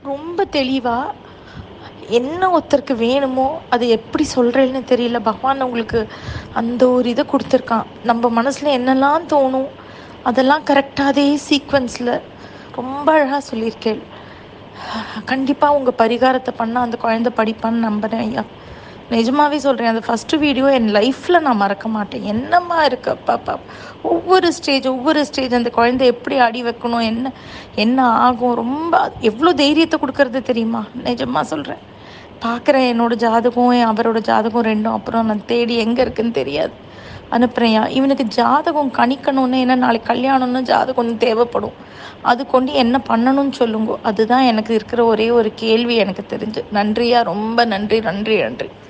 ரொம்ப தெளிவாக என்ன ஒருத்தருக்கு வேணுமோ அது எப்படி சொல்கிறேன்னு தெரியல பகவான் உங்களுக்கு அந்த ஒரு இதை கொடுத்துருக்கான் நம்ம மனசில் என்னெல்லாம் தோணும் அதெல்லாம் கரெக்டாக அதே சீக்வன்ஸில் ரொம்ப அழகாக சொல்லியிருக்கேன் கண்டிப்பாக உங்கள் பரிகாரத்தை பண்ணால் அந்த குழந்தை படிப்பான்னு நம்புகிறேன் ஐயா நிஜமாவே சொல்கிறேன் அந்த ஃபஸ்ட்டு வீடியோ என் லைஃப்பில் நான் மறக்க மாட்டேன் என்னம்மா இருக்கு அப்பா ஒவ்வொரு ஸ்டேஜ் ஒவ்வொரு ஸ்டேஜ் அந்த குழந்தை எப்படி அடி வைக்கணும் என்ன என்ன ஆகும் ரொம்ப எவ்வளோ தைரியத்தை கொடுக்கறது தெரியுமா நிஜமாக சொல்கிறேன் பார்க்குறேன் என்னோட ஜாதகம் அவரோட ஜாதகம் ரெண்டும் அப்புறம் நான் தேடி எங்கே இருக்குன்னு தெரியாது அனுப்புகிறேன் இவனுக்கு ஜாதகம் கணிக்கணும்னு ஏன்னா நாளைக்கு கல்யாணம்னு ஜாதகம் தேவைப்படும் அது கொண்டு என்ன பண்ணணும்னு சொல்லுங்க அதுதான் எனக்கு இருக்கிற ஒரே ஒரு கேள்வி எனக்கு தெரிஞ்சு நன்றியா ரொம்ப நன்றி நன்றி நன்றி